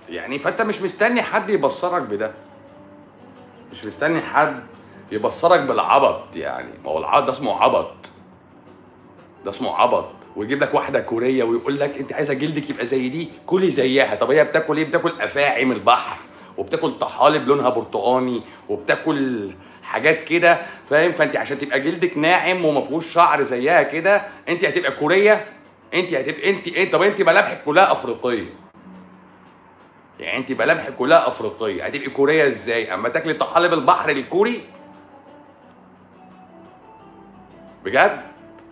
يعني فانت مش مستني حد يبصرك بده مش مستني حد يبصرك بالعبط يعني ما هو العبط ده اسمه عبط ده اسمه عبط ويجيب لك واحده كوريه ويقول لك انت عايزه جلدك يبقى زي دي كلي زيها طب هي بتاكل ايه بتاكل افاعي من البحر وبتاكل طحالب لونها برتقاني وبتاكل حاجات كده فاهم فانت عشان تبقى جلدك ناعم وما فيهوش شعر زيها كده انت هتبقى كوريه انت هتبقى انت انت طب انت ملامحك كلها افريقيه يعني انت ملامحك كلها افريقيه هتبقي كوريه ازاي اما تاكلي طحالب البحر الكوري بجد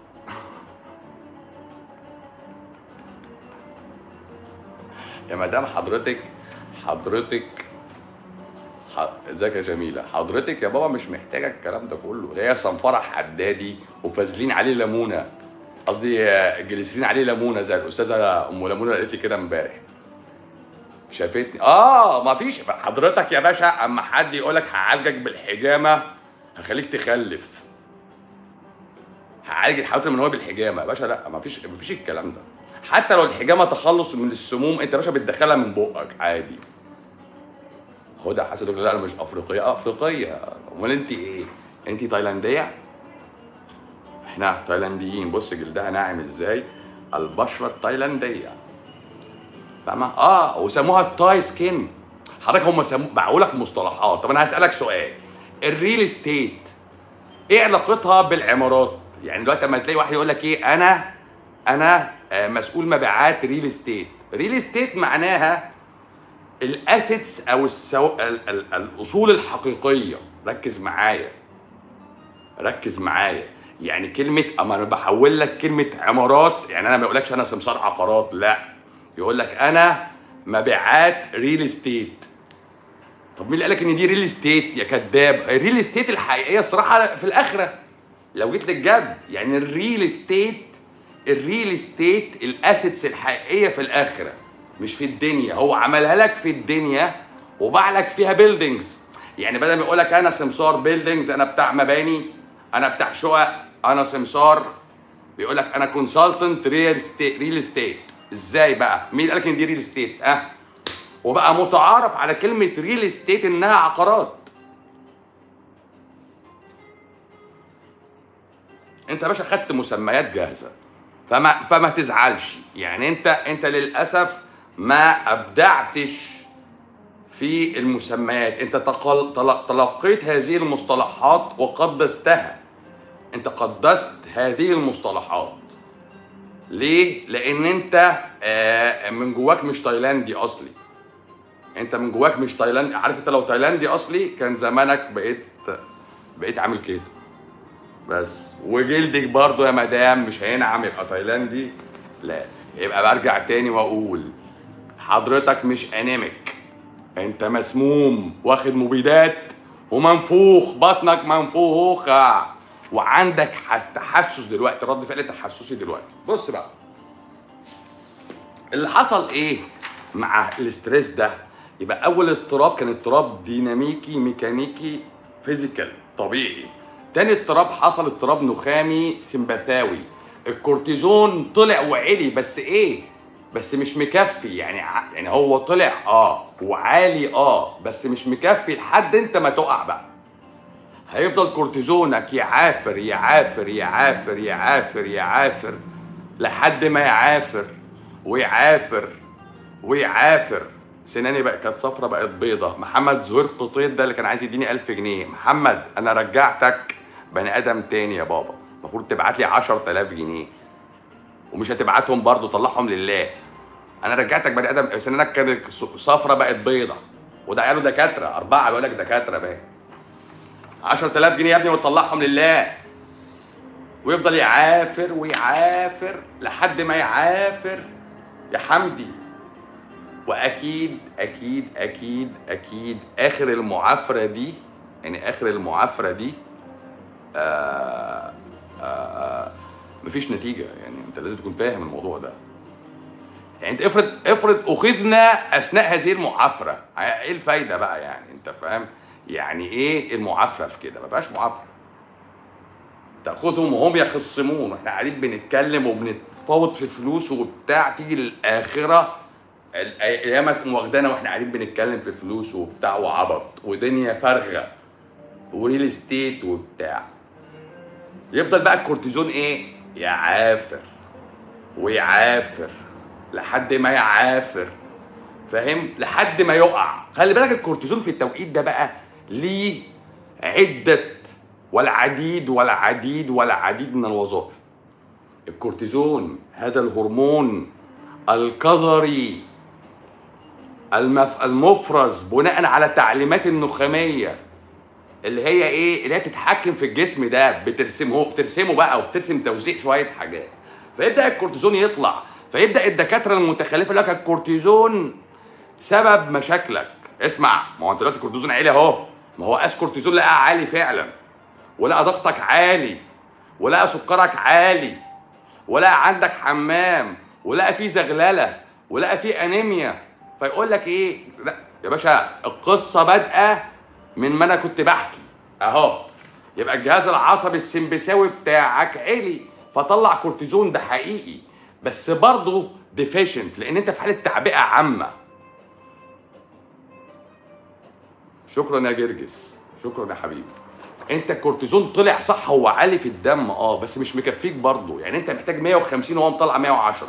يا مدام حضرتك حضرتك ح- ازيك يا جميله حضرتك يا بابا مش محتاجه الكلام ده كله هي صنفره حدادي وفازلين عليه ليمونه قصدي آه، جليسرين عليه ليمونه زي الاستاذه ام ليمونه قالت لي كده امبارح شافتني اه ما فيش حضرتك يا باشا اما حد يقول لك هعالجك بالحجامه هخليك تخلف هعالج الحيوانات من هو بالحجامه يا باشا لا ما فيش ما فيش الكلام ده حتى لو الحجامه تخلص من السموم انت يا باشا بتدخلها من بقك عادي هو ده حاسس لا انا مش افريقيه آه، افريقيه امال انت ايه انت تايلانديه احنا تايلانديين بص جلدها ناعم ازاي البشره التايلانديه فاهمه اه وسموها التاي سكين حضرتك هم سمو باعوا لك مصطلحات طب انا هسالك سؤال الريل استيت ايه علاقتها بالعمارات يعني دلوقتي لما تلاقي واحد يقول لك ايه انا انا آه، مسؤول مبيعات ريل استيت ريل استيت معناها الاسيتس او السو... ال... ال... الاصول الحقيقيه ركز معايا ركز معايا يعني كلمه اما انا بحول لك كلمه عمارات يعني انا ما بقولكش انا سمسار عقارات لا يقول لك انا مبيعات ريل استيت طب مين اللي قال لك ان دي ريل استيت يا كذاب الريل استيت الحقيقيه الصراحه في الاخره لو جيت للجد يعني الريل استيت الريل استيت الاسيتس الحقيقيه في الاخره مش في الدنيا هو عملها لك في الدنيا وباع لك فيها بيلدينجز يعني بدل ما يقول لك انا سمسار بيلدينجز انا بتاع مباني انا بتاع شقق انا سمسار بيقول لك انا كونسلتنت ريل ستيت ريل استيت ازاي بقى مين قال لك ان دي ريل استيت اه وبقى متعارف على كلمه ريل استيت انها عقارات انت يا باشا خدت مسميات جاهزه فما فما تزعلش يعني انت انت للاسف ما ابدعتش في المسميات انت تقل تل- تلقيت هذه المصطلحات وقدستها انت قدست هذه المصطلحات ليه لان انت آه، من جواك مش تايلاندي اصلي انت من جواك مش تايلاندي عارف انت لو تايلاندي اصلي كان زمانك بقيت بقيت عامل كده بس وجلدك برضو يا مدام مش هينعم يبقى تايلاندي لا يبقى برجع تاني واقول حضرتك مش انيميك انت مسموم واخد مبيدات ومنفوخ بطنك منفوخة وعندك حس تحسس دلوقتي رد فعل تحسسي دلوقتي بص بقى اللي حصل ايه مع الاستريس ده يبقى اول اضطراب كان اضطراب ديناميكي ميكانيكي فيزيكال طبيعي تاني اضطراب حصل اضطراب نخامي سمباثاوي الكورتيزون طلع وعلي بس ايه بس مش مكفي يعني ع- يعني هو طلع اه وعالي اه بس مش مكفي لحد انت ما تقع بقى هيفضل كورتيزونك يعافر يعافر يعافر يعافر يعافر لحد ما يعافر ويعافر ويعافر سناني بقى كانت صفرة بقت بيضة محمد زهير قطيط ده اللي كان عايز يديني ألف جنيه محمد أنا رجعتك بني آدم تاني يا بابا المفروض تبعت لي 10000 جنيه ومش هتبعتهم برضه طلعهم لله انا رجعتك بني ادم سنانك كانت صفرة بقت بيضة وده عياله دكاترة أربعة بيقول لك دكاترة باين 10000 جنيه يا ابني وتطلعهم لله ويفضل يعافر ويعافر لحد ما يعافر يا حمدي واكيد اكيد اكيد اكيد اخر المعافره دي يعني اخر المعافره دي آه آه مفيش نتيجه يعني انت لازم تكون فاهم الموضوع ده يعني انت افرض افرض اخذنا اثناء هذه المعافره ايه الفايده بقى يعني انت فاهم يعني ايه المعافره في كده ما فيهاش معافره تاخدهم وهم يخصمون احنا قاعدين بنتكلم وبنتفاوض في فلوس وبتاع تيجي للاخره ال- ايام تقوم واخدانا واحنا قاعدين بنتكلم في فلوس وبتاع وعبط ودنيا فارغه وريل استيت وبتاع يفضل بقى الكورتيزون ايه يعافر ويعافر لحد ما يعافر فاهم لحد ما يقع خلي بالك الكورتيزون في التوقيت ده بقى ليه عدة والعديد والعديد والعديد من الوظائف الكورتيزون هذا الهرمون القذري المف... المفرز بناء على تعليمات النخامية اللي هي ايه اللي هي تتحكم في الجسم ده بترسمه بترسمه بقى وبترسم توزيع شويه حاجات فيبدا الكورتيزون يطلع فيبدا الدكاتره المتخلفه يقول لك الكورتيزون سبب مشاكلك اسمع ما هو انت دلوقتي الكورتيزون عالي اهو ما هو قاس كورتيزون لقاه عالي فعلا ولقى ضغطك عالي ولقى سكرك عالي ولقى عندك حمام ولقى فيه زغلله ولقى فيه انيميا فيقول لك ايه لا يا باشا القصه بادئه من ما انا كنت بحكي اهو يبقى الجهاز العصبي السمبساوي بتاعك عالي فطلع كورتيزون ده حقيقي بس برضه ديفيشنت لان انت في حاله تعبئه عامه شكرا يا جرجس شكرا يا حبيبي انت الكورتيزون طلع صح هو عالي في الدم اه بس مش مكفيك برضه يعني انت محتاج 150 وهو مطلع 110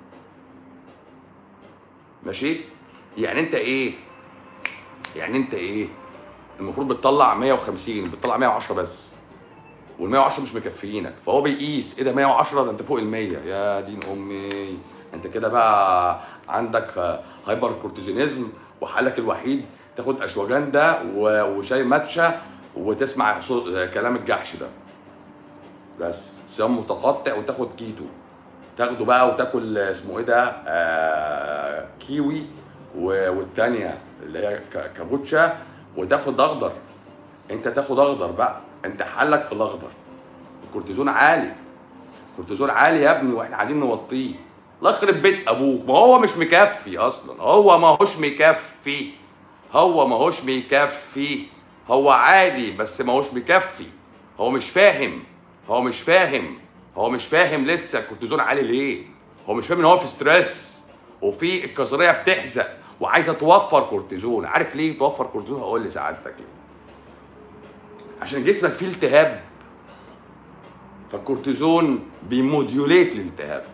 ماشي يعني انت ايه يعني انت ايه المفروض بتطلع 150 بتطلع 110 بس وال 110 مش مكفيينك فهو بيقيس ايه ده 110 ده انت فوق ال 100 يا دين امي انت كده بقى عندك آه، هايبر كورتيزونيزم وحلك الوحيد تاخد اشواجندا و- وشاي ماتشا وتسمع صوت آه، كلام الجحش ده بس صيام متقطع وتاخد كيتو تاخده بقى وتاكل آه، اسمه ايه ده آه كيوي و- والتانية اللي هي ك- كابوتشا وتاخد اخضر انت تاخد اخضر بقى انت حلك في الاخضر الكورتيزون عالي الكورتيزون عالي يا ابني واحنا عايزين نوطيه الله يخرب بيت ابوك ما هو مش مكفي اصلا هو ما هوش مكفي هو ما هوش مكفي هو عالي بس ما هوش مكفي هو مش فاهم هو مش فاهم هو مش فاهم لسه الكورتيزون عالي ليه هو مش فاهم ان هو في ستريس وفي الكظريه بتحزق وعايزه توفر كورتيزون عارف ليه توفر كورتيزون هقول لسعادتك ليه عشان جسمك فيه التهاب فالكورتيزون بيموديوليت الالتهاب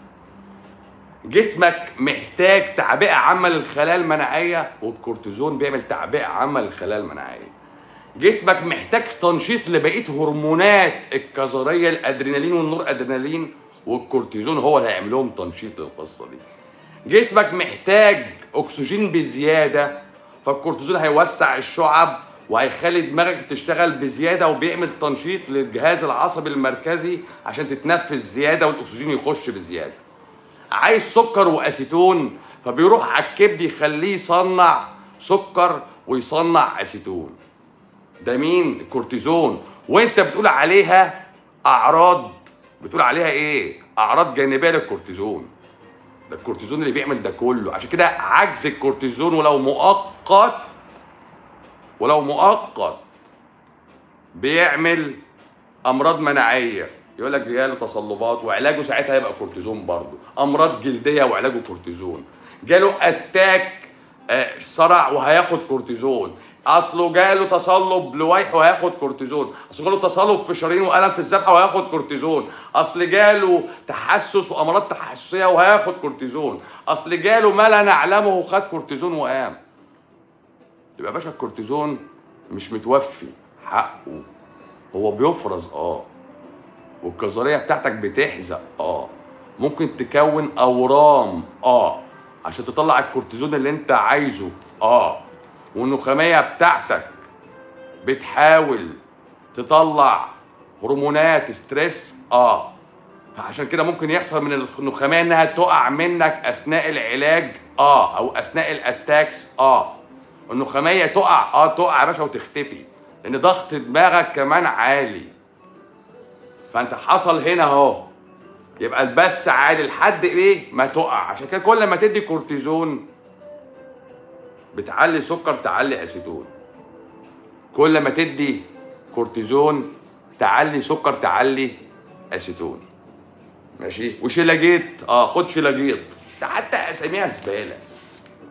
جسمك محتاج تعبئه عامه للخلايا المناعيه والكورتيزون بيعمل تعبئه عامه للخلايا المناعيه جسمك محتاج تنشيط لبقيه هرمونات الكظريه الادرينالين والنور ادرينالين والكورتيزون هو اللي هيعمل لهم تنشيط للقصه دي جسمك محتاج اكسجين بزياده فالكورتيزون هيوسع الشعب وهيخلي دماغك تشتغل بزياده وبيعمل تنشيط للجهاز العصبي المركزي عشان تتنفس زياده والاكسجين يخش بزياده عايز سكر واسيتون فبيروح على الكبد يخليه يصنع سكر ويصنع اسيتون ده مين الكورتيزون وانت بتقول عليها اعراض بتقول عليها ايه اعراض جانبيه للكورتيزون ده الكورتيزون اللي بيعمل ده كله عشان كده عجز الكورتيزون ولو مؤقت ولو مؤقت بيعمل امراض مناعيه يقول لك جاله تصلبات وعلاجه ساعتها هيبقى كورتيزون برضه امراض جلديه وعلاجه كورتيزون جاله اتاك آه، صرع وهياخد كورتيزون اصله جاله تصلب لويح وهياخد كورتيزون اصله جاله تصلب في شرايين والم في الذبحه وهياخد كورتيزون اصل جاله تحسس وامراض تحسسيه وهياخد كورتيزون اصل جاله ما لا نعلمه وخد كورتيزون وقام يبقى يا باشا الكورتيزون مش متوفي حقه هو بيفرز اه والكظريه بتاعتك بتحزق اه ممكن تكون اورام اه عشان تطلع الكورتيزون اللي انت عايزه اه والنخاميه بتاعتك بتحاول تطلع هرمونات ستريس اه فعشان كده ممكن يحصل من النخاميه انها تقع منك اثناء العلاج اه او اثناء الاتاكس اه النخاميه تقع اه تقع يا باشا وتختفي لان ضغط دماغك كمان عالي فانت حصل هنا اهو يبقى البث عالي لحد ايه ما تقع عشان كده كل ما تدي كورتيزون بتعلي سكر تعلي اسيتون كل ما تدي كورتيزون تعلي سكر تعلي اسيتون ماشي وشيلاجيت اه خد شيلاجيت ده حتى اساميها زباله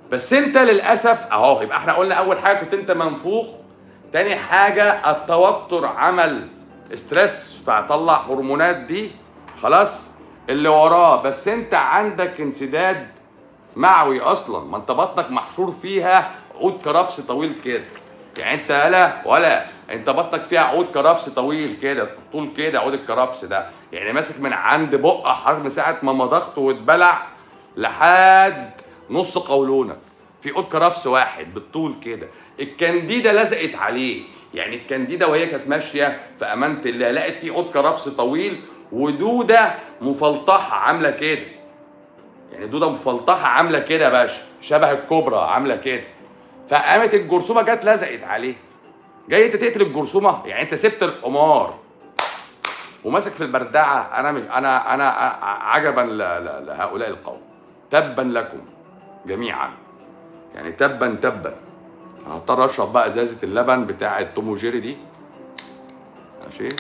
بس انت للاسف اهو يبقى احنا قلنا اول حاجه كنت انت منفوخ تاني حاجه التوتر عمل ستريس فطلع هرمونات دي خلاص اللي وراه بس انت عندك انسداد معوي اصلا ما انت بطنك محشور فيها عود كرفس طويل كده يعني انت ولا ولا انت بطنك فيها عود كرفس طويل كده طول كده عود الكرفس ده يعني ماسك من عند بق حرف من ساعه ما مضغت واتبلع لحد نص قولونك في عود كرفس واحد بالطول كده الكنديده لزقت عليه يعني الكنديده وهي كانت ماشيه في امانه الله لقت في عود كرفس طويل ودوده مفلطحه عامله كده يعني دوده مفلطحه عامله كده يا باشا شبه الكوبرا عامله كده فقامت الجرثومه جت لزقت عليه جاي انت تقتل الجرثومه يعني انت سبت الحمار وماسك في البردعه انا مش انا انا عجبا ل- ل- لهؤلاء القوم تبا لكم جميعا يعني تبا تبا هضطر اشرب بقى ازازه اللبن بتاعه توم وجيري دي ماشي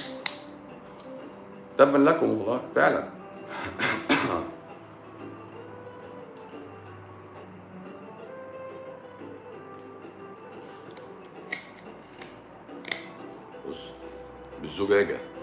تبا لكم والله فعلا بص بالزجاجه